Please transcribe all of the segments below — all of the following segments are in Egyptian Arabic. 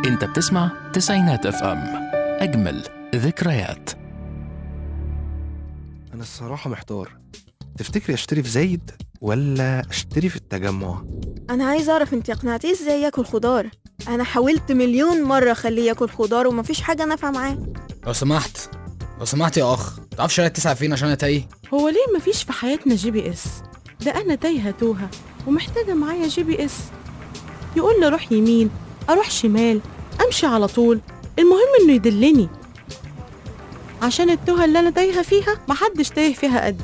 انت بتسمع تسعينات اف ام اجمل ذكريات أنا الصراحة محتار تفتكري أشتري في زايد ولا أشتري في التجمع؟ انا عايزه اعرف انت اقنعتيه ازاي ياكل خضار انا حاولت مليون مره اخليه ياكل خضار ومفيش حاجه نافعه معاه لو سمحت لو سمحت يا اخ تعرف شارع التسعة فين عشان انا تايه هو ليه مفيش في حياتنا جي بي اس ده انا تايهه توهه ومحتاجه معايا جي بي اس يقول لي اروح يمين اروح شمال امشي على طول المهم انه يدلني عشان التوهه اللي انا تايهه فيها محدش تايه فيها قدي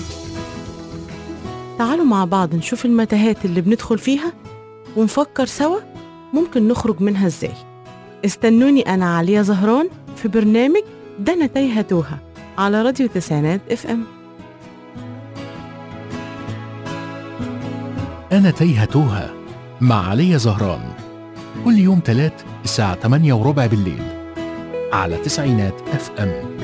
تعالوا مع بعض نشوف المتاهات اللي بندخل فيها ونفكر سوا ممكن نخرج منها ازاي استنوني انا عليا زهران في برنامج ده انا تايهه توهه على راديو تسعينات اف ام أنا تايهة توها مع علي زهران كل يوم تلات الساعة 8 وربع بالليل على تسعينات اف ام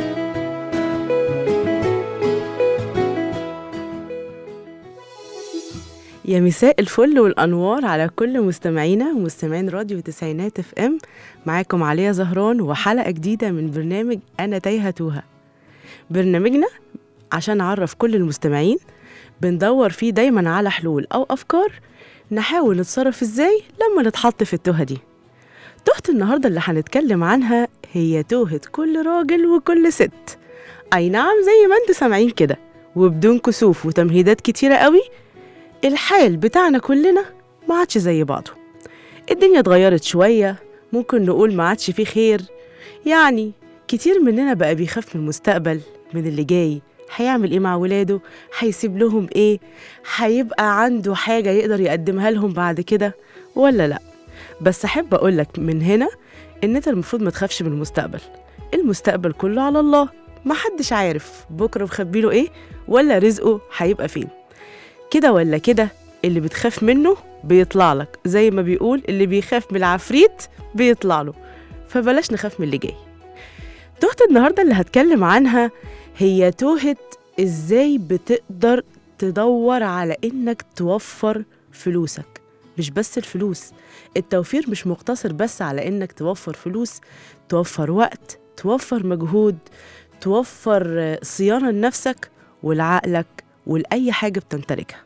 يا مساء الفل والانوار على كل مستمعينا ومستمعين راديو تسعينات اف ام معاكم عليا زهران وحلقه جديده من برنامج انا تايهه توها برنامجنا عشان نعرف كل المستمعين بندور فيه دايما على حلول او افكار نحاول نتصرف ازاي لما نتحط في التوهه دي تهة النهارده اللي هنتكلم عنها هي توهة كل راجل وكل ست اي نعم زي ما انتوا سامعين كده وبدون كسوف وتمهيدات كتيرة قوي الحال بتاعنا كلنا ما عادش زي بعضه الدنيا اتغيرت شوية ممكن نقول ما عادش فيه خير يعني كتير مننا بقى بيخاف من المستقبل من اللي جاي هيعمل ايه مع ولاده هيسيب لهم ايه هيبقى عنده حاجة يقدر يقدمها لهم بعد كده ولا لا بس احب اقولك من هنا ان انت المفروض ما تخافش من المستقبل المستقبل كله على الله محدش عارف بكره مخبيله ايه ولا رزقه هيبقى فين كده ولا كده اللي بتخاف منه بيطلع لك زي ما بيقول اللي بيخاف من العفريت بيطلع له فبلاش نخاف من اللي جاي توهة النهاردة اللي هتكلم عنها هي توهة ازاي بتقدر تدور على انك توفر فلوسك مش بس الفلوس التوفير مش مقتصر بس على انك توفر فلوس توفر وقت توفر مجهود توفر آه، صيانة لنفسك ولعقلك ولأي حاجة بتمتلكها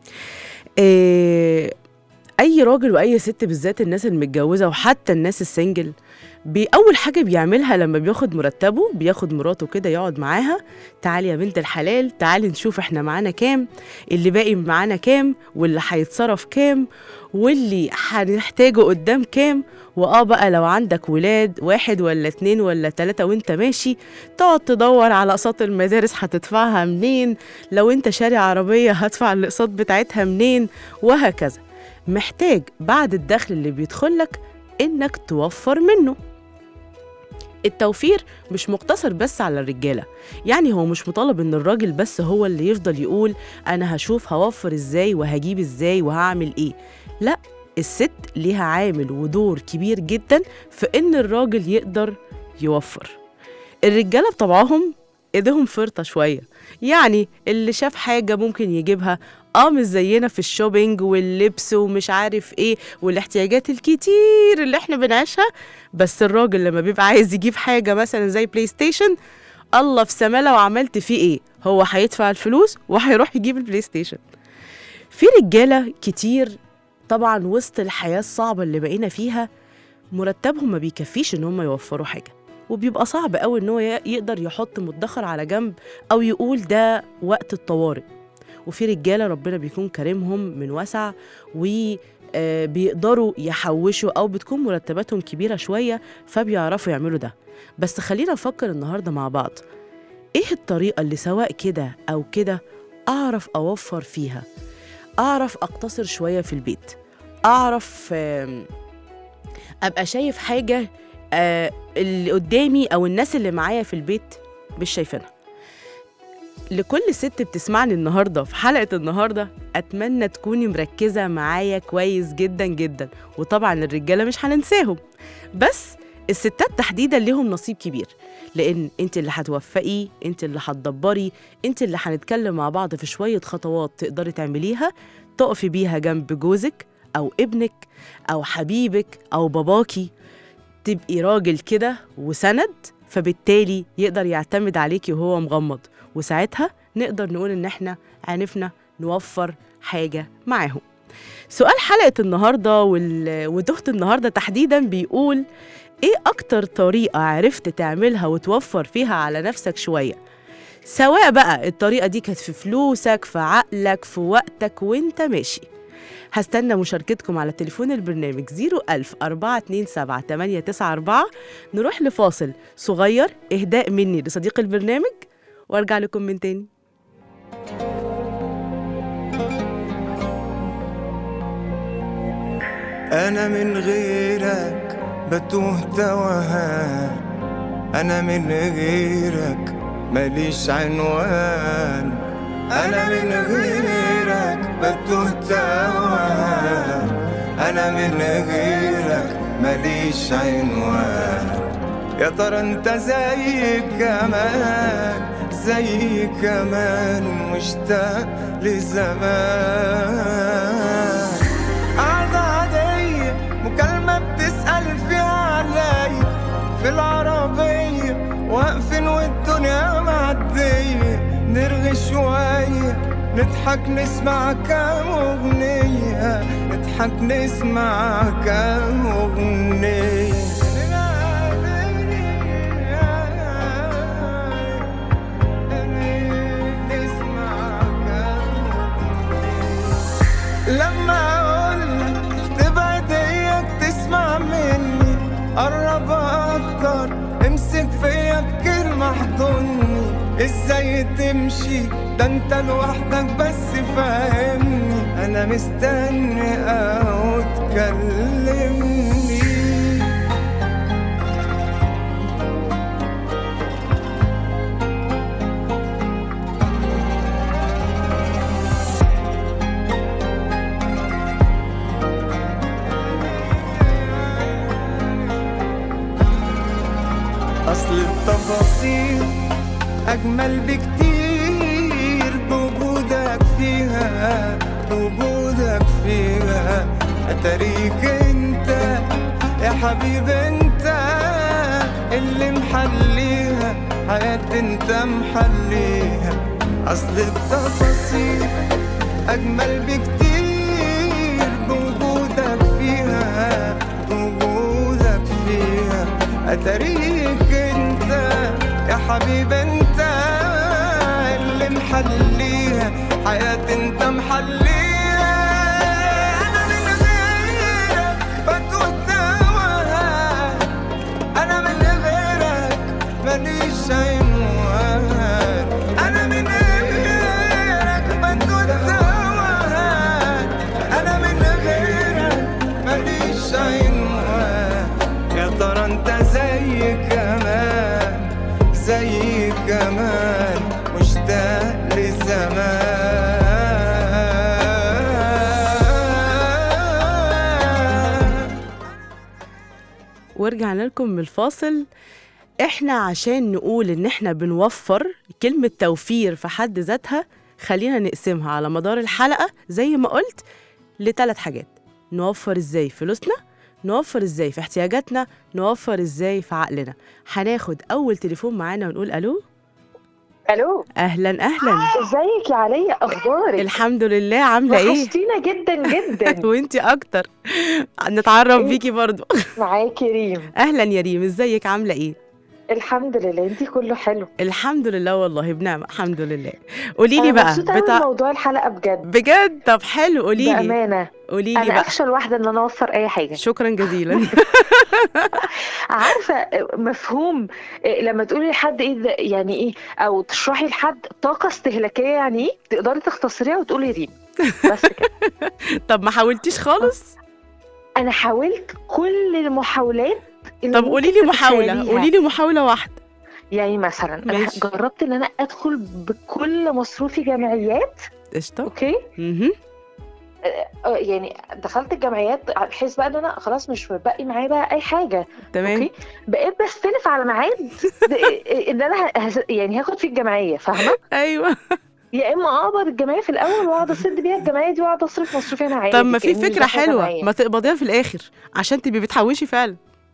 إيه أي راجل وأي ست بالذات الناس المتجوزة وحتى الناس السنجل بي أول حاجة بيعملها لما بياخد مرتبه بياخد مراته كده يقعد معاها تعالي يا بنت الحلال تعالي نشوف احنا معانا كام اللي باقي معانا كام واللي هيتصرف كام واللي هنحتاجه قدام كام واه بقى لو عندك ولاد واحد ولا اتنين ولا تلاتة وانت ماشي تقعد تدور على اقساط المدارس هتدفعها منين لو انت شاري عربية هدفع الاقساط بتاعتها منين وهكذا محتاج بعد الدخل اللي بيدخلك انك توفر منه التوفير مش مقتصر بس على الرجاله يعني هو مش مطالب ان الراجل بس هو اللي يفضل يقول انا هشوف هوفر ازاي وهجيب ازاي وهعمل ايه لا الست ليها عامل ودور كبير جدا في ان الراجل يقدر يوفر الرجاله بطبعهم ايديهم فرطه شويه يعني اللي شاف حاجه ممكن يجيبها اه مش زينا في الشوبينج واللبس ومش عارف ايه والاحتياجات الكتير اللي احنا بنعيشها بس الراجل لما بيبقى عايز يجيب حاجه مثلا زي بلاي ستيشن الله في سما لو عملت فيه ايه هو هيدفع الفلوس وهيروح يجيب البلاي ستيشن في رجاله كتير طبعا وسط الحياه الصعبه اللي بقينا فيها مرتبهم ما بيكفيش ان هم يوفروا حاجه وبيبقى صعب قوي ان هو ي- يقدر يحط مدخر على جنب او يقول ده وقت الطوارئ وفي رجاله ربنا بيكون كريمهم من وسع وبيقدروا يحوشوا او بتكون مرتباتهم كبيره شويه فبيعرفوا يعملوا ده بس خلينا نفكر النهارده مع بعض ايه الطريقه اللي سواء كده او كده اعرف اوفر فيها اعرف اقتصر شويه في البيت اعرف آم، ابقى شايف حاجه آه، اللي قدامي او الناس اللي معايا في البيت مش شايفينها لكل ست بتسمعني النهارده في حلقه النهارده اتمنى تكوني مركزه معايا كويس جدا جدا وطبعا الرجاله مش هننساهم بس الستات تحديدا ليهم نصيب كبير لان انت اللي هتوفقي انت اللي هتدبري انت اللي هنتكلم مع بعض في شويه خطوات تقدري تعمليها تقفي بيها جنب جوزك او ابنك او حبيبك او باباكي تبقي راجل كده وسند فبالتالي يقدر يعتمد عليكي وهو مغمض وساعتها نقدر نقول ان احنا عرفنا نوفر حاجة معاهم سؤال حلقة النهاردة وال... وتخت النهاردة تحديدا بيقول ايه اكتر طريقة عرفت تعملها وتوفر فيها على نفسك شوية سواء بقى الطريقة دي كانت في فلوسك في عقلك في وقتك وانت ماشي هستنى مشاركتكم على تليفون البرنامج 01000 427 894 نروح لفاصل صغير إهداء مني لصديق البرنامج وارجع لكم من تاني أنا من غيرك بتوه توهان أنا من غيرك ماليش عنوان أنا من غيرك بتوه توهان أنا من غيرك ماليش عنوان يا ترى انت زي كمان زي كمان مشتاق لزمان قعدة عادية مكالمة بتسأل فيها عليا في العربية واقفين والدنيا معدية نرغي شوية نضحك نسمع كام أغنية نضحك نسمع كام أغنية نسمع كام لما اقولك تبعد اياك تسمع مني قرب اكتر امسك فيا بكلمة احضني ازاي تمشي ده انت لوحدك بس فاهمني انا مستني او تكلمني أصل التفاصيل أجمل بكتير بوجودك فيها بوجودك فيها أتاريك أنت يا حبيب أنت اللي محليها حياتي أنت محليها أصل التفاصيل أجمل بكتير بوجودك فيها بوجودك فيها أتاريك أنت يا حبيب أنت اللي محليها حياتي أنت محليها أنا من غيرك بتوه توهان أنا من غيرك ماليش عنوان أنا من غيرك بتوه توهان أنا من غيرك ماليش عنوان يا ترى أنت زي كمان زي كمان مشتاق لزمان ورجعنا لكم من الفاصل احنا عشان نقول ان احنا بنوفر كلمة توفير في حد ذاتها خلينا نقسمها على مدار الحلقة زي ما قلت لثلاث حاجات نوفر ازاي فلوسنا نوفر ازاي في احتياجاتنا نوفر ازاي في عقلنا هناخد اول تليفون معانا ونقول الو الو اهلا اهلا ازيك يا عليا اخبارك الحمد لله عامله ايه وحشتينا جدا جدا وانتي اكتر نتعرف إيه؟ بيكي برضو معاكي ريم اهلا يا ريم ازيك عامله ايه الحمد لله انتي كله حلو الحمد لله والله بنعمة الحمد لله قولي لي انا بقى مبسوطه قوي بتاع موضوع الحلقه بجد بجد طب حلو قولي لي بامانه قولي لي انا بقى افشل واحده ان انا اوفر اي حاجه شكرا جزيلا عارفه مفهوم إيه لما تقولي لحد ايه ده يعني ايه او تشرحي لحد طاقه استهلاكيه يعني ايه تقدري تختصريها وتقولي ريم بس كده طب ما حاولتيش خالص انا حاولت كل المحاولات اللي طب قولي لي ممكن محاولة تتخيليها. قولي لي محاولة واحدة يعني مثلا انا ماشي. جربت ان انا ادخل بكل مصروفي جمعيات قشطة اوكي مهم. آه، يعني دخلت الجمعيات بحيث بقى ان انا خلاص مش متبقي معايا بقى اي حاجه تمام اوكي بقيت بستلف على ميعاد د- ان انا هس- يعني هاخد فيه الجمعيه فاهمه ايوه يا اما اقبض الجمعيه في الاول واقعد اسد بيها الجمعيه دي واقعد اصرف مصروفي انا عادي طب ما في كأني مش فكرة داخلة حلوة جمعية. ما تقبضيها في الآخر عشان تبقي بتحوشي فعلا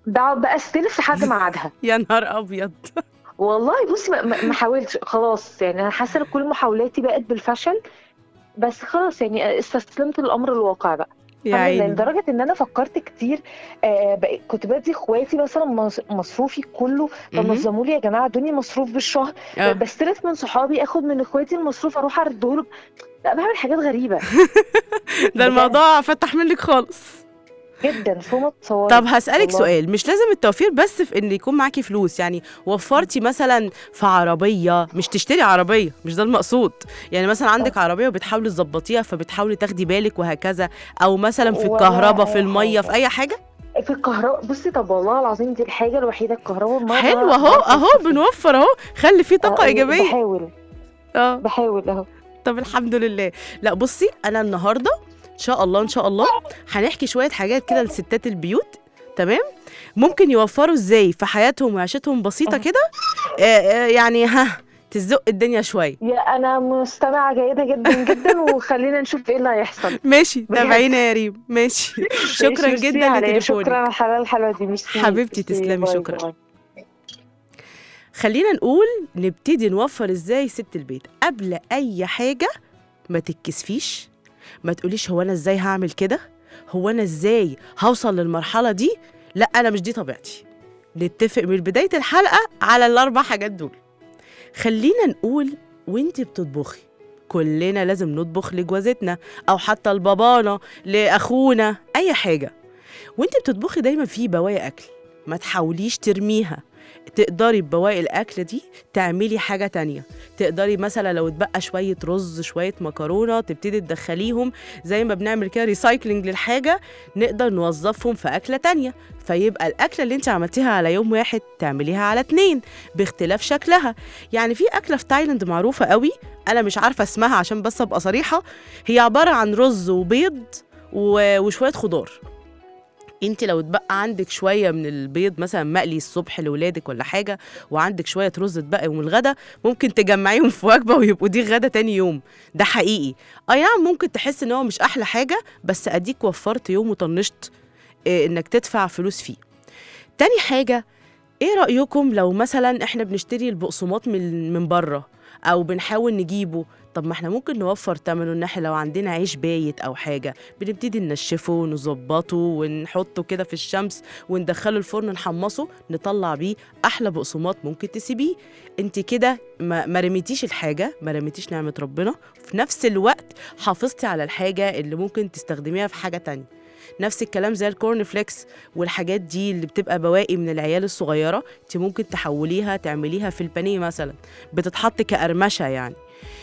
بقعد بقى استلف لحد ميعادها يا نهار ابيض والله بصي ما- ما ما حاولتش خلاص يعني انا حاسه ان كل محاولاتي بقت بالفشل بس خلاص يعني استسلمت للامر الواقع بقى يا الحمد لله عيني لدرجه ان انا فكرت كتير آه بقيت- كنت بدي اخواتي مثلا مص- مصروفي كله مهم. فنظموا لي يا جماعه ادوني مصروف بالشهر آه. بستلف من صحابي اخد من اخواتي المصروف اروح ارده له لا بعمل حاجات غريبه ده الموضوع فتح منك خالص جدا فوق ما تتصوري طب هسألك والله. سؤال مش لازم التوفير بس في ان يكون معاكي فلوس يعني وفرتي مثلا في عربية مش تشتري عربية مش ده المقصود يعني مثلا عندك عربية وبتحاولي تظبطيها فبتحاولي تاخدي بالك وهكذا او مثلا في ولا الكهرباء في أي المية حاجة. في اي حاجة في الكهرباء بصي طب والله العظيم دي الحاجه الوحيده الكهرباء والميه حلو أنا اهو بعرف اهو أستفيد. بنوفر اهو خلي فيه طاقة آه، ايجابية بحاول اه بحاول اهو طب الحمد لله لا بصي انا النهارده ان شاء الله ان شاء الله هنحكي شويه حاجات كده لستات البيوت تمام ممكن يوفروا ازاي في حياتهم وعيشتهم بسيطه كده آه آه يعني ها تزق الدنيا شويه يا انا مستمعه جيده جدا جدا وخلينا نشوف ايه اللي هيحصل ماشي بجد. تابعينا يا ريم ماشي شكرا ميرسي جدا عليا، لتليفونك شكرا على الحلقه الحلوه دي ميرسي حبيبتي ميرسي، تسلمي، باي شكرا. باي. خلينا نقول نبتدي نوفر ازاي ست البيت قبل اي حاجه ما تتكسفيش ما تقوليش هو انا ازاي هعمل كده هو انا ازاي هوصل للمرحله دي لا انا مش دي طبيعتي نتفق من بدايه الحلقه على الاربع حاجات دول خلينا نقول وانت بتطبخي كلنا لازم نطبخ لجوازتنا او حتى لبابانا لاخونا اي حاجه وانت بتطبخي دايما في بواقي اكل ما تحاوليش ترميها تقدري ببواقي الاكل دي تعملي حاجه تانية تقدري مثلا لو اتبقى شويه رز شويه مكرونه تبتدي تدخليهم زي ما بنعمل كده ريسايكلينج للحاجه نقدر نوظفهم في اكله تانية فيبقى الاكله اللي انت عملتيها على يوم واحد تعمليها على اتنين باختلاف شكلها يعني في اكله في تايلاند معروفه قوي انا مش عارفه اسمها عشان بس ابقى صريحه هي عباره عن رز وبيض و- وشويه خضار انت لو اتبقى عندك شويه من البيض مثلا مقلي الصبح لاولادك ولا حاجه وعندك شويه رز اتبقى يوم الغدا ممكن تجمعيهم في وجبه ويبقوا دي غدا تاني يوم ده حقيقي اي نعم ممكن تحس ان هو مش احلى حاجه بس اديك وفرت يوم وطنشت اه انك تدفع فلوس فيه تاني حاجه ايه رايكم لو مثلا احنا بنشتري البقسماط من من بره او بنحاول نجيبه طب ما احنا ممكن نوفر ثمنه ان احنا لو عندنا عيش بايت او حاجه بنبتدي ننشفه ونظبطه ونحطه كده في الشمس وندخله الفرن نحمصه نطلع بيه احلى بقسماط ممكن تسيبيه انت كده ما, ما رميتيش الحاجه ما رميتيش نعمه ربنا في نفس الوقت حافظتي على الحاجه اللي ممكن تستخدميها في حاجه تانية نفس الكلام زي الكورن فليكس والحاجات دي اللي بتبقى بواقي من العيال الصغيره انت ممكن تحوليها تعمليها في البانيه مثلا بتتحط كقرمشه يعني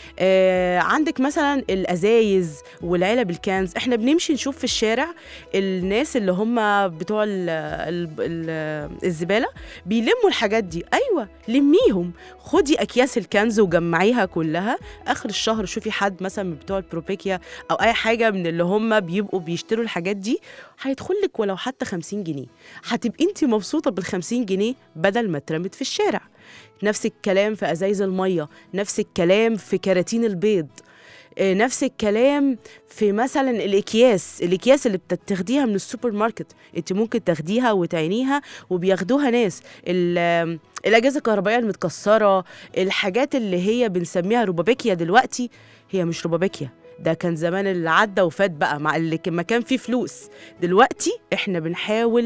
آه عندك مثلا الازايز والعلب الكنز احنا بنمشي نشوف في الشارع الناس اللي هم بتوع ال ال ال الزباله بيلموا الحاجات دي ايوه لميهم خدي اكياس الكنز وجمعيها كلها اخر الشهر شوفي حد مثلا من بتوع البروبيكيا او اي حاجه من اللي هم بيبقوا بيشتروا الحاجات دي هيدخل لك ولو حتى 50 جنيه هتبقي انت مبسوطه بال 50 جنيه بدل ما اترمت في الشارع نفس الكلام في ازايز الميه نفس الكلام في كراتين البيض آه، نفس الكلام في مثلا الاكياس الاكياس اللي بتاخديها من السوبر ماركت انت ممكن تاخديها وتعينيها وبياخدوها ناس ال- آم، الاجهزه الكهربائيه المتكسره الحاجات اللي هي بنسميها روبابيكيا دلوقتي هي مش روبابيكيا ده كان زمان اللي عدى وفات بقى مع اللي كان- ما كان فيه فلوس دلوقتي احنا بنحاول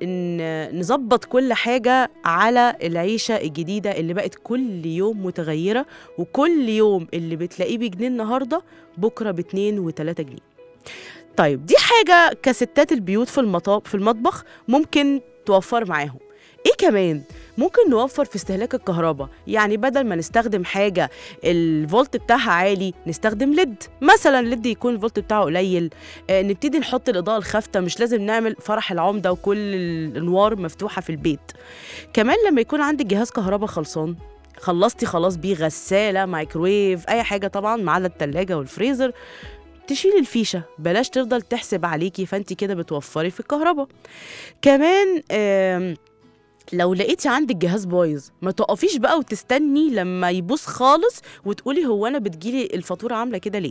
ان نظبط كل حاجه على العيشه الجديده اللي بقت كل يوم متغيره وكل يوم اللي بتلاقيه بجنيه النهارده بكره باتنين وتلاته جنيه طيب دي حاجه كستات البيوت في المطاب في المطبخ ممكن توفر معاهم ايه كمان ممكن نوفر في استهلاك الكهرباء يعني بدل ما نستخدم حاجه الفولت بتاعها عالي نستخدم ليد مثلا ليد يكون الفولت بتاعه قليل آه نبتدي نحط الاضاءه الخافته مش لازم نعمل فرح العمده وكل الانوار مفتوحه في البيت كمان لما يكون عندك جهاز كهرباء خلصان خلصتي خلاص بيه غساله مايكرويف اي حاجه طبعا ما عدا التلاجة والفريزر تشيلي الفيشه بلاش تفضل تحسب عليكي فانت كده بتوفري في الكهرباء كمان آم لو لقيتي عندك جهاز بايظ ما تقفيش بقى وتستني لما يبوظ خالص وتقولي هو انا بتجيلي الفاتوره عامله كده ليه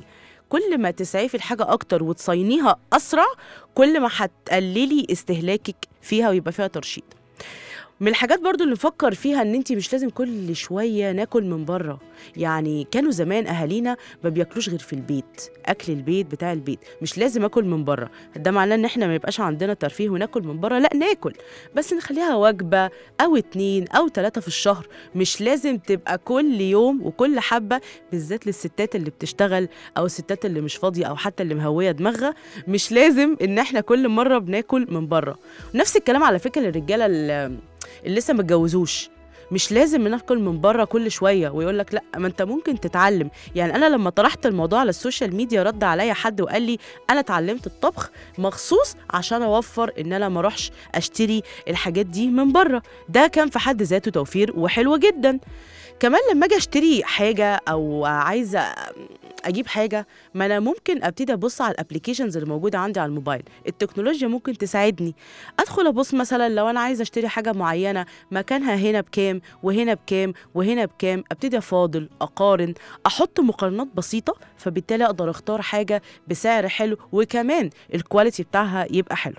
كل ما تسعي في الحاجه اكتر وتصينيها اسرع كل ما هتقللي استهلاكك فيها ويبقى فيها ترشيد من الحاجات برضو اللي نفكر فيها ان انت مش لازم كل شويه ناكل من بره يعني كانوا زمان اهالينا ما بياكلوش غير في البيت اكل البيت بتاع البيت مش لازم اكل من بره ده معناه ان احنا ما يبقاش عندنا ترفيه وناكل من بره لا ناكل بس نخليها وجبه او اتنين او تلاته في الشهر مش لازم تبقى كل يوم وكل حبه بالذات للستات اللي بتشتغل او الستات اللي مش فاضيه او حتى اللي مهويه دماغها مش لازم ان احنا كل مره بناكل من بره نفس الكلام على فكره للرجاله اللي اللي لسه ما اتجوزوش مش لازم ناكل من بره كل شويه ويقول لك لا ما انت ممكن تتعلم يعني انا لما طرحت الموضوع على السوشيال ميديا رد عليا حد وقال لي انا اتعلمت الطبخ مخصوص عشان اوفر ان انا ما اروحش اشتري الحاجات دي من بره ده كان في حد ذاته توفير وحلو جدا كمان لما اجي اشتري حاجه او عايزه اجيب حاجه ما انا ممكن ابتدي ابص على الابلكيشنز اللي موجوده عندي على الموبايل التكنولوجيا ممكن تساعدني ادخل ابص مثلا لو انا عايزه اشتري حاجه معينه مكانها هنا بكام وهنا بكام وهنا بكام ابتدي افاضل اقارن احط مقارنات بسيطه فبالتالي اقدر اختار حاجه بسعر حلو وكمان الكواليتي بتاعها يبقى حلو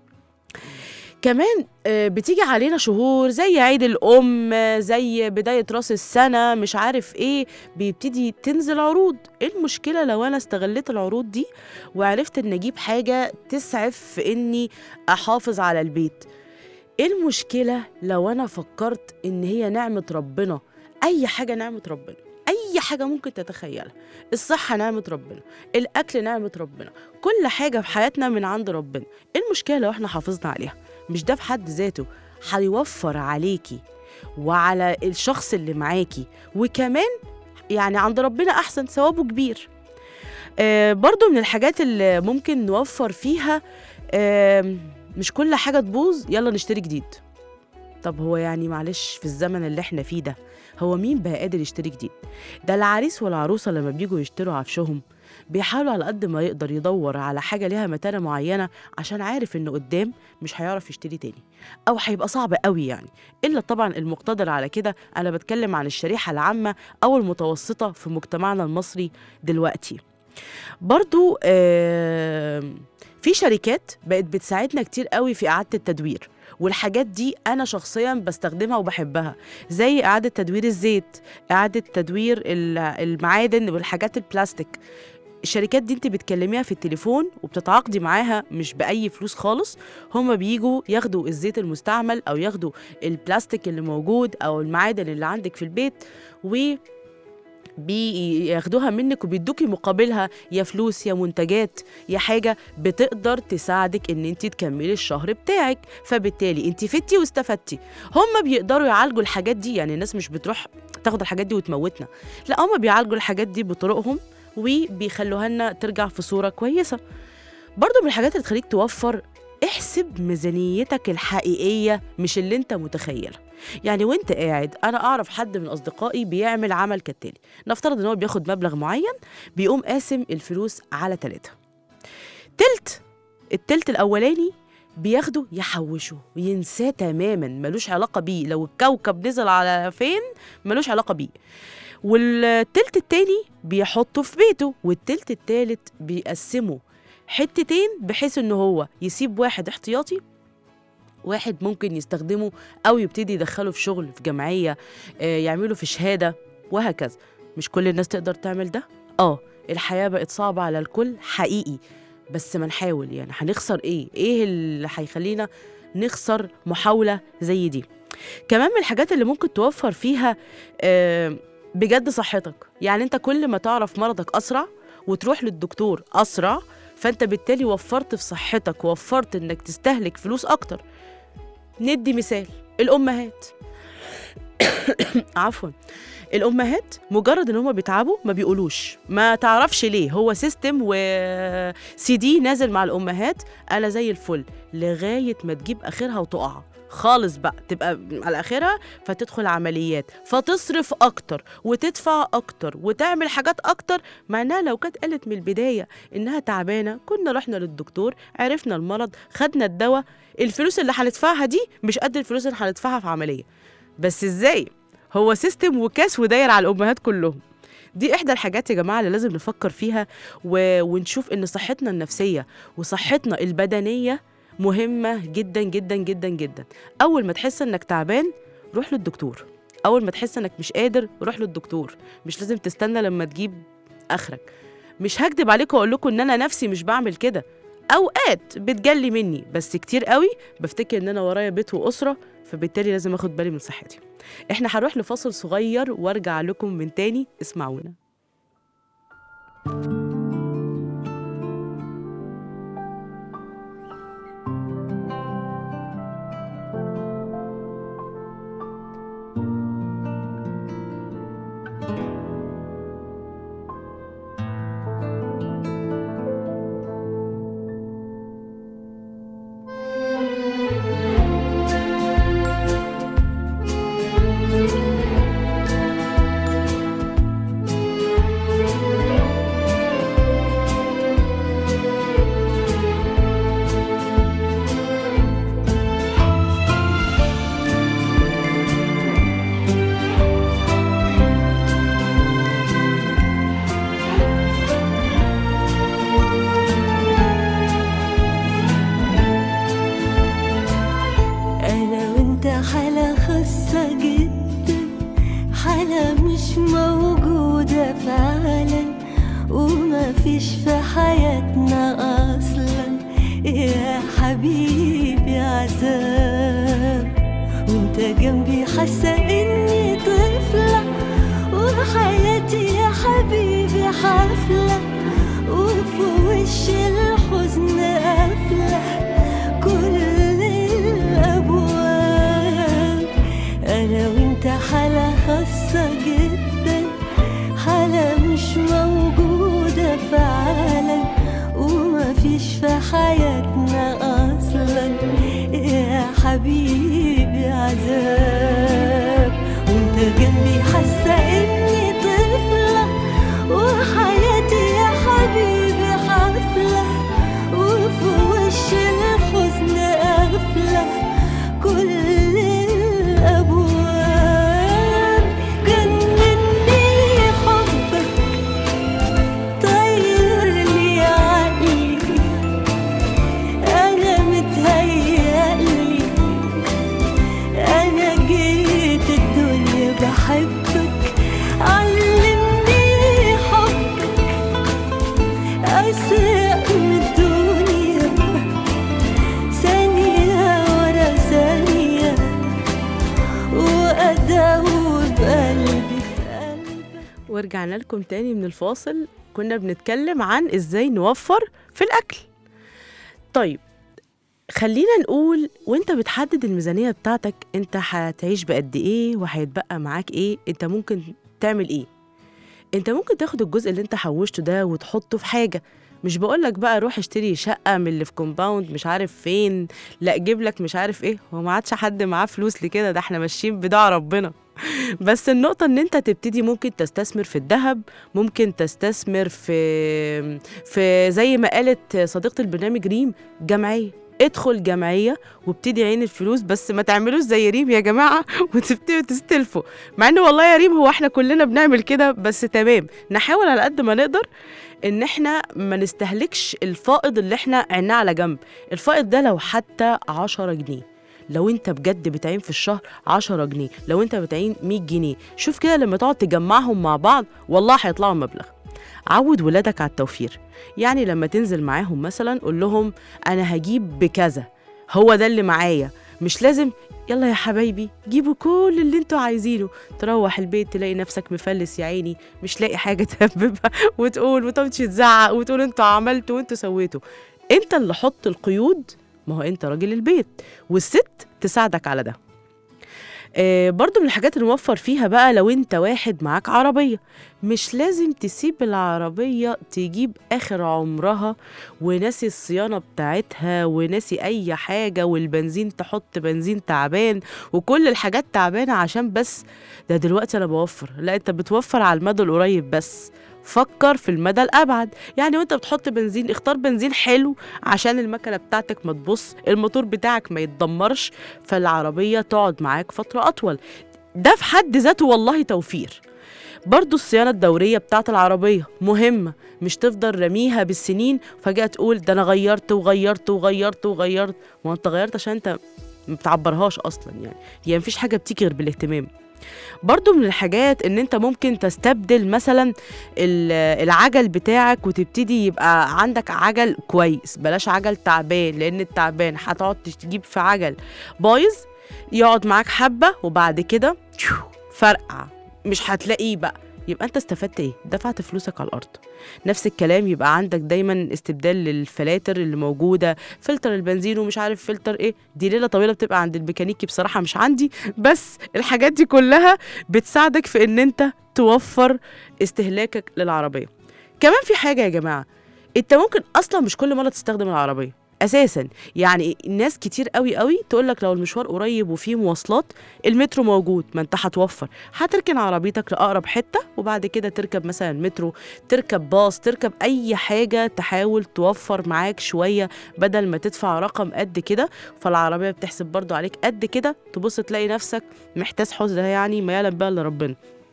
كمان آه، بتيجي علينا شهور زي عيد الأم آه، زي بداية راس السنة مش عارف إيه بيبتدي تنزل عروض إيه المشكلة لو أنا استغليت العروض دي وعرفت إن أجيب حاجة تسعف في إني أحافظ على البيت إيه المشكلة لو أنا فكرت إن هي نعمة ربنا أي حاجة نعمة ربنا أي حاجة ممكن تتخيلها الصحة نعمة ربنا الأكل نعمة ربنا كل حاجة في حياتنا من عند ربنا إيه المشكلة لو إحنا حافظنا عليها مش ده في حد ذاته هيوفر عليكي وعلى الشخص اللي معاكي وكمان يعني عند ربنا احسن ثوابه كبير آه برضو من الحاجات اللي ممكن نوفر فيها آه مش كل حاجة تبوظ يلا نشتري جديد طب هو يعني معلش في الزمن اللي احنا فيه ده هو مين بقى قادر يشتري جديد ده العريس والعروسة لما بيجوا يشتروا عفشهم بيحاولوا على قد ما يقدر يدور على حاجة ليها متانة معينة عشان عارف إنه قدام مش هيعرف يشتري تاني أو هيبقى صعب قوي يعني إلا طبعا المقتدر على كده أنا بتكلم عن الشريحة العامة أو المتوسطة في مجتمعنا المصري دلوقتي برضو آه في شركات بقت بتساعدنا كتير قوي في إعادة التدوير والحاجات دي أنا شخصيا بستخدمها وبحبها زي إعادة تدوير الزيت إعادة تدوير ال- المعادن والحاجات البلاستيك الشركات دي انت بتكلميها في التليفون وبتتعاقدي معاها مش بأي فلوس خالص هما بيجوا ياخدوا الزيت المستعمل أو ياخدوا البلاستيك اللي موجود أو المعادن اللي عندك في البيت و بياخدوها منك وبيدوكي مقابلها يا فلوس يا منتجات يا حاجة بتقدر تساعدك ان انت تكملي الشهر بتاعك فبالتالي انت فتي واستفدتي هم بيقدروا يعالجوا الحاجات دي يعني الناس مش بتروح تاخد الحاجات دي وتموتنا لا هم بيعالجوا الحاجات دي بطرقهم وبيخلوها لنا ترجع في صورة كويسة برضو من الحاجات اللي تخليك توفر احسب ميزانيتك الحقيقية مش اللي انت متخيلها يعني وانت قاعد انا اعرف حد من اصدقائي بيعمل عمل كالتالي نفترض ان هو بياخد مبلغ معين بيقوم قاسم الفلوس على ثلاثة تلت التلت الاولاني بياخده يحوشه وينساه تماما ملوش علاقة بيه لو الكوكب نزل على فين ملوش علاقة بيه والتلت التاني بيحطه في بيته والتلت التالت بيقسمه حتتين بحيث ان هو يسيب واحد احتياطي واحد ممكن يستخدمه او يبتدي يدخله في شغل في جمعيه آه، يعمله في شهاده وهكذا مش كل الناس تقدر تعمل ده اه الحياه بقت صعبه على الكل حقيقي بس ما نحاول يعني هنخسر ايه ايه اللي هيخلينا نخسر محاوله زي دي كمان من الحاجات اللي ممكن توفر فيها آه، بجد صحتك يعني انت كل ما تعرف مرضك اسرع وتروح للدكتور اسرع فانت بالتالي وفرت في صحتك ووفرت انك تستهلك فلوس اكتر ندي مثال الامهات عفوا الامهات مجرد ان هم بيتعبوا ما بيقولوش ما تعرفش ليه هو سيستم وسي دي نازل مع الامهات انا زي الفل لغايه ما تجيب اخرها وتقع خالص بقى تبقى على اخرها فتدخل عمليات فتصرف اكتر وتدفع اكتر وتعمل حاجات اكتر مع انها لو كانت قالت من البدايه انها تعبانه كنا رحنا للدكتور عرفنا المرض خدنا الدواء الفلوس اللي هندفعها دي مش قد الفلوس اللي هندفعها في عمليه بس ازاي هو سيستم وكاس وداير على الامهات كلهم دي احدى الحاجات يا جماعه اللي لازم نفكر فيها و... ونشوف ان صحتنا النفسيه وصحتنا البدنيه مهمه جدا جدا جدا جدا اول ما تحس انك تعبان روح للدكتور اول ما تحس انك مش قادر روح للدكتور مش لازم تستنى لما تجيب اخرك مش هكدب عليكم واقول لكم ان انا نفسي مش بعمل كده اوقات بتجلي مني بس كتير قوي بفتكر ان انا ورايا بيت واسره فبالتالي لازم اخد بالي من صحتي احنا هنروح لفاصل صغير وارجع لكم من تاني اسمعونا أنا وأنت حالة خاصة جدا حالة مش موجودة فعلا وما فيش في حياتنا أصلا يا حبيبي عذاب وانت جنبي حاسة إني طفلة وحياتي يا حبيبي حفلة وفي وش الحزن قافلة كل الأبواب أنا وأنت حالة خاصة جدا حالة مش موجودة فعلا وما فيش في حياتنا أصلا يا حبيبي عذاب وانت جنبي حاسة إني طفلة وحياتي يا حبيبي حفلة وفي وش الحزن قافلة كل الأبواب جنني حبك طيرني عقلي أنا متهيألي أنا جيت الدنيا بحبك علمني حبك أسرق من الدنيا ثانية ورا ثانية وأدور بقلبي في قلبك ورجعنا لكم تاني من الفاصل كنا بنتكلم عن ازاي نوفر في الاكل طيب خلينا نقول وانت بتحدد الميزانية بتاعتك انت هتعيش بقد ايه وهيتبقى معاك ايه انت ممكن تعمل ايه انت ممكن تاخد الجزء اللي انت حوشته ده وتحطه في حاجة مش بقولك بقى روح اشتري شقة من اللي في كومباوند مش عارف فين لا جيب لك مش عارف ايه هو ما عادش حد معاه فلوس لكده ده احنا ماشيين بدع ربنا بس النقطة ان انت تبتدي ممكن تستثمر في الذهب ممكن تستثمر في في زي ما قالت صديقة البرنامج ريم جمعية ادخل جمعية وابتدي عين الفلوس بس ما تعملوش زي ريم يا جماعة وتبتدوا تستلفوا مع ان والله يا ريم هو احنا كلنا بنعمل كده بس تمام نحاول على قد ما نقدر ان احنا ما نستهلكش الفائض اللي احنا عنا على جنب الفائض ده لو حتى 10 جنيه لو انت بجد بتعين في الشهر 10 جنيه لو انت بتعين 100 جنيه شوف كده لما تقعد تجمعهم مع بعض والله هيطلعوا مبلغ عود ولادك على التوفير يعني لما تنزل معاهم مثلا قول لهم انا هجيب بكذا هو ده اللي معايا مش لازم يلا يا حبايبي جيبوا كل اللي انتوا عايزينه تروح البيت تلاقي نفسك مفلس يا عيني مش لاقي حاجه تهببها وتقول وتمشي تزعق وتقول انتوا عملتوا وانتوا سويتوا انت اللي حط القيود ما هو انت راجل البيت والست تساعدك على ده آه برضو من الحاجات اللي نوفر فيها بقى لو انت واحد معاك عربية مش لازم تسيب العربية تجيب آخر عمرها وناسي الصيانة بتاعتها وناسي أي حاجة والبنزين تحط بنزين تعبان وكل الحاجات تعبانة عشان بس ده دلوقتي أنا بوفر لا أنت بتوفر على المدى القريب بس فكر في المدى الأبعد يعني وانت بتحط بنزين اختار بنزين حلو عشان المكنة بتاعتك ما تبص الموتور بتاعك ما يتدمرش فالعربية تقعد معاك فترة أطول ده في حد ذاته والله توفير برضو الصيانة الدورية بتاعة العربية مهمة مش تفضل رميها بالسنين وفجأة تقول ده أنا غيرت وغيرت وغيرت وغيرت ما أنت غيرت عشان أنت ما بتعبرهاش أصلا يعني هي مفيش حاجة بتيجي غير بالاهتمام برضو من الحاجات ان انت ممكن تستبدل مثلا ال- العجل بتاعك وتبتدي يبقى عندك عجل كويس بلاش عجل تعبان لان التعبان هتقعد تجيب في عجل بايظ يقعد معاك حبة وبعد كده تشو، فرقع مش هتلاقيه بقى يبقى انت استفدت ايه دفعت فلوسك على الارض نفس الكلام يبقى عندك دايما استبدال للفلاتر اللي موجوده فلتر البنزين ومش عارف فلتر ايه دي ليله طويله بتبقى عند الميكانيكي بصراحه مش عندي بس الحاجات دي كلها بتساعدك في ان انت توفر استهلاكك للعربيه كمان في حاجه يا جماعه انت ممكن اصلا مش كل مره تستخدم العربيه اساسا يعني ناس كتير قوي قوي تقول لك لو المشوار قريب وفيه مواصلات المترو موجود ما انت هتوفر هتركن عربيتك لاقرب حته وبعد كده تركب مثلا مترو تركب باص تركب اي حاجه تحاول توفر معاك شويه بدل ما تدفع رقم قد كده فالعربيه بتحسب برضو عليك قد كده تبص تلاقي نفسك محتاس حزن يعني ما يعلم بقى الا ربنا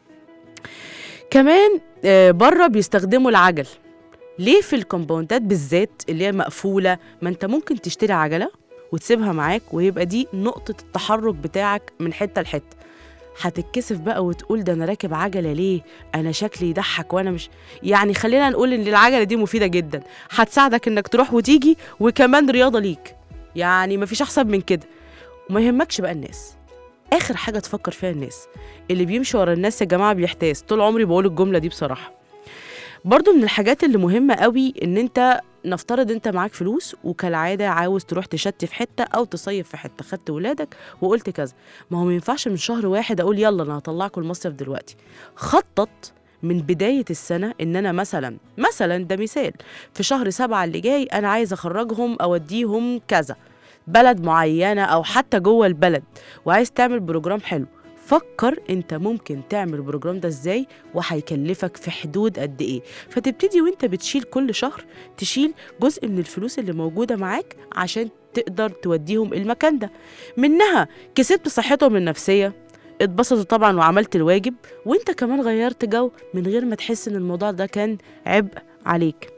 كمان آه، بره بيستخدموا العجل ليه في الكومباوندات بالذات اللي هي مقفوله ما انت ممكن تشتري عجله وتسيبها معاك ويبقى دي نقطه التحرك بتاعك من حته لحته هتتكسف بقى وتقول ده انا راكب عجله ليه انا شكلي يضحك وانا مش يعني خلينا نقول ان العجله دي مفيده جدا هتساعدك انك تروح وتيجي وكمان رياضه ليك يعني مفيش احسن من كده وما يهمكش بقى الناس اخر حاجه تفكر فيها الناس اللي بيمشي ورا الناس يا جماعه بيحتاس طول عمري بقول الجمله دي بصراحه برضو من الحاجات اللي مهمه قوي ان انت نفترض انت معاك فلوس وكالعاده عاوز تروح تشتي في حته او تصيف في حته خدت ولادك وقلت كذا ما هو ما ينفعش من شهر واحد اقول يلا انا هطلعكم المصيف دلوقتي خطط من بداية السنة إن أنا مثلا مثلا ده مثال في شهر سبعة اللي جاي أنا عايز أخرجهم أوديهم كذا بلد معينة أو حتى جوه البلد وعايز تعمل بروجرام حلو فكر انت ممكن تعمل البروجرام ده ازاي وهيكلفك في حدود قد ايه فتبتدي وانت بتشيل كل شهر تشيل جزء من الفلوس اللي موجودة معاك عشان تقدر توديهم المكان ده منها كسبت صحتهم النفسية اتبسطوا طبعا وعملت الواجب وانت كمان غيرت جو من غير ما تحس ان الموضوع ده كان عبء عليك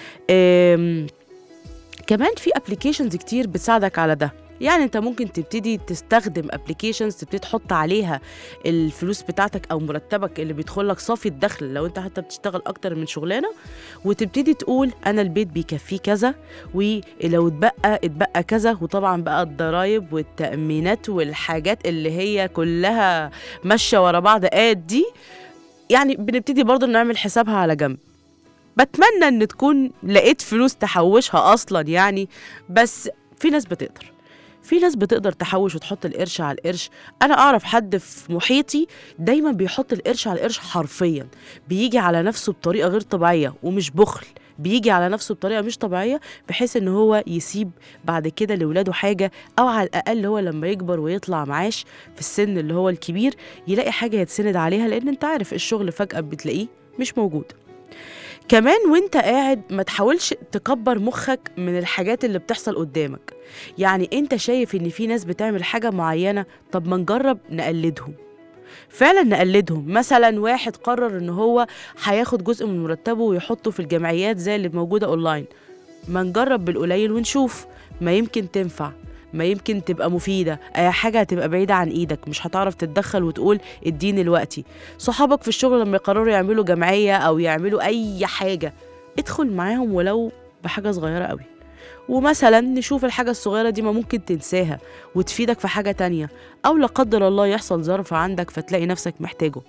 أم كمان في ابلكيشنز كتير بتساعدك على ده يعني انت ممكن تبتدي تستخدم ابلكيشنز تبتدي تحط عليها الفلوس بتاعتك او مرتبك اللي بيدخل لك صافي الدخل لو انت حتى بتشتغل اكتر من شغلانه وتبتدي تقول انا البيت بيكفيه كذا ولو اتبقى اتبقى كذا وطبعا بقى الضرايب والتامينات والحاجات اللي هي كلها ماشيه ورا بعض قاد دي يعني بنبتدي برضو نعمل حسابها على جنب بتمنى ان تكون لقيت فلوس تحوشها اصلا يعني بس في ناس بتقدر في ناس بتقدر تحوش وتحط القرش على القرش انا اعرف حد في محيطي دايما بيحط القرش على القرش حرفيا بيجي على نفسه بطريقه غير طبيعيه ومش بخل بيجي على نفسه بطريقه مش طبيعيه بحيث ان هو يسيب بعد كده لاولاده حاجه او على الاقل هو لما يكبر ويطلع معاش في السن اللي هو الكبير يلاقي حاجه يتسند عليها لان انت عارف الشغل فجاه بتلاقيه مش موجود كمان وانت قاعد ما تحاولش تكبر مخك من الحاجات اللي بتحصل قدامك يعني انت شايف ان في ناس بتعمل حاجة معينة طب ما نجرب نقلدهم فعلا نقلدهم مثلا واحد قرر ان هو هياخد جزء من مرتبه ويحطه في الجمعيات زي اللي موجودة اونلاين ما نجرب بالقليل ونشوف ما يمكن تنفع ما يمكن تبقى مفيدة أي حاجة هتبقى بعيدة عن إيدك مش هتعرف تتدخل وتقول اديني الوقتي صحابك في الشغل لما يقرروا يعملوا جمعية أو يعملوا أي حاجة ادخل معاهم ولو بحاجة صغيرة قوي ومثلا نشوف الحاجة الصغيرة دي ما ممكن تنساها وتفيدك في حاجة تانية أو لا قدر الله يحصل ظرف عندك فتلاقي نفسك محتاجه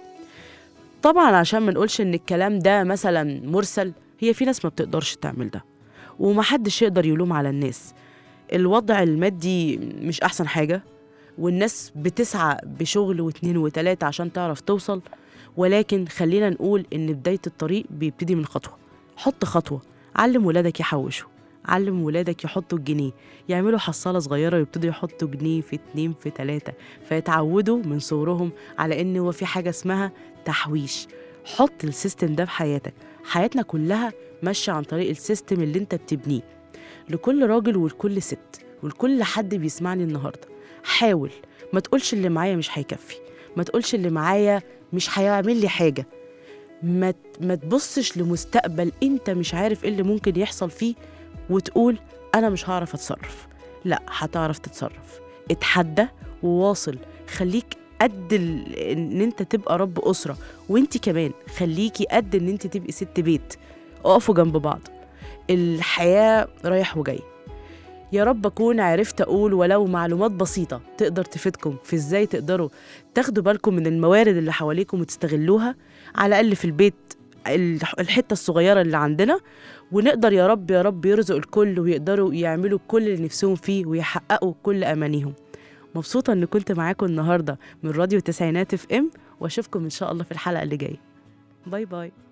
طبعا عشان ما نقولش ان الكلام ده مثلا مرسل هي في ناس ما بتقدرش تعمل ده ومحدش يقدر يلوم على الناس الوضع المادي مش احسن حاجة والناس بتسعى بشغل واتنين وتلاتة عشان تعرف توصل ولكن خلينا نقول ان بداية الطريق بيبتدي من خطوة حط خطوة علم ولادك يحوشوا علم ولادك يحطوا الجنيه يعملوا حصالة صغيرة ويبتدوا يحطوا جنيه في اتنين في تلاتة فيتعودوا من صغرهم على ان هو في حاجة اسمها تحويش حط السيستم ده في حياتك حياتنا كلها ماشية عن طريق السيستم اللي انت بتبنيه لكل راجل ولكل ست ولكل حد بيسمعني النهارده حاول ما تقولش اللي معايا مش هيكفي ما تقولش اللي معايا مش هيعمل لي حاجه ما ت- ما تبصش لمستقبل انت مش عارف ايه اللي ممكن يحصل فيه وتقول انا مش هعرف اتصرف لا هتعرف تتصرف اتحدى وواصل خليك قد ال- ان انت تبقى رب اسره وانت كمان خليكي قد ان انت تبقي ست بيت اقفوا جنب بعض الحياه رايح وجاي يا رب اكون عرفت اقول ولو معلومات بسيطه تقدر تفيدكم في ازاي تقدروا تاخدوا بالكم من الموارد اللي حواليكم وتستغلوها على الاقل في البيت الح- الحته الصغيره اللي عندنا ونقدر يا رب يا رب يرزق الكل ويقدروا يعملوا كل اللي نفسهم فيه ويحققوا كل امانيهم مبسوطه ان كنت معاكم النهارده من راديو تسعينات اف ام واشوفكم ان شاء الله في الحلقه اللي جايه باي باي